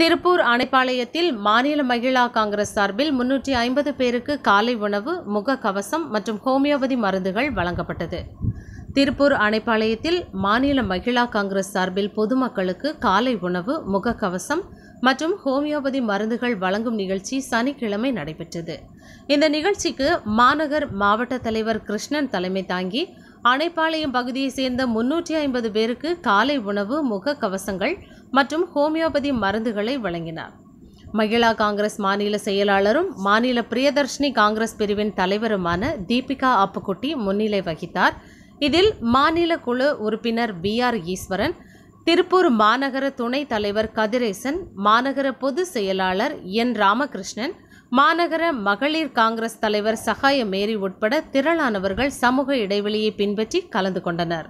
திருப்பூர் அணைப்பாளையத்தில் மாநில மகிழா காங்கிரஸ் சார்பில் முன்னூற்றி ஐம்பது பேருக்கு காலை உணவு முகக்கவசம் மற்றும் ஹோமியோபதி மருந்துகள் வழங்கப்பட்டது திருப்பூர் அணைப்பாளையத்தில் மாநில மகிழா காங்கிரஸ் சார்பில் பொதுமக்களுக்கு காலை உணவு முகக்கவசம் மற்றும் ஹோமியோபதி மருந்துகள் வழங்கும் நிகழ்ச்சி சனிக்கிழமை நடைபெற்றது இந்த நிகழ்ச்சிக்கு மாநகர் மாவட்ட தலைவர் கிருஷ்ணன் தலைமை தாங்கி அணைப்பாளையம் பகுதியைச் சேர்ந்த முன்னூற்றி ஐம்பது பேருக்கு காலை உணவு முகக்கவசங்கள் மற்றும் ஹோமியோபதி மருந்துகளை வழங்கினார் மகிழா காங்கிரஸ் மாநில செயலாளரும் மாநில பிரியதர்ஷினி காங்கிரஸ் பிரிவின் தலைவருமான தீபிகா அப்புக்குட்டி முன்னிலை வகித்தார் இதில் மாநில குழு உறுப்பினர் பி ஆர் ஈஸ்வரன் திருப்பூர் மாநகர துணைத் தலைவர் கதிரேசன் மாநகர பொதுச் செயலாளர் என் ராமகிருஷ்ணன் மாநகர மகளிர் காங்கிரஸ் தலைவர் சகாய மேரி உட்பட திரளானவர்கள் சமூக இடைவெளியை பின்பற்றி கலந்து கொண்டனர்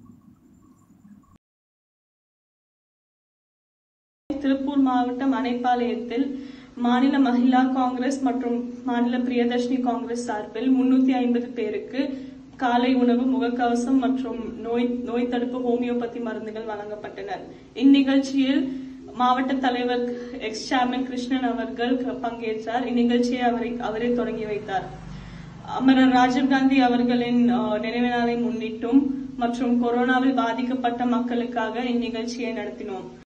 திருப்பூர் மாவட்டம் அணைப்பாளையத்தில் மாநில மகிழா காங்கிரஸ் மற்றும் மாநில பிரியதர்ஷினி காங்கிரஸ் சார்பில் முன்னூத்தி ஐம்பது பேருக்கு காலை உணவு முகக்கவசம் மற்றும் நோய் நோய் தடுப்பு ஹோமியோபதி மருந்துகள் வழங்கப்பட்டன இந்நிகழ்ச்சியில் மாவட்ட தலைவர் எக்ஸ் சேர்மன் கிருஷ்ணன் அவர்கள் பங்கேற்றார் இந்நிகழ்ச்சியை அவரை அவரே தொடங்கி வைத்தார் அமரர் ராஜீவ்காந்தி அவர்களின் அஹ், நினைவு நாளை முன்னிட்டும் மற்றும் கொரோனாவில் பாதிக்கப்பட்ட மக்களுக்காக இந்நிகழ்ச்சியை நடத்தினோம்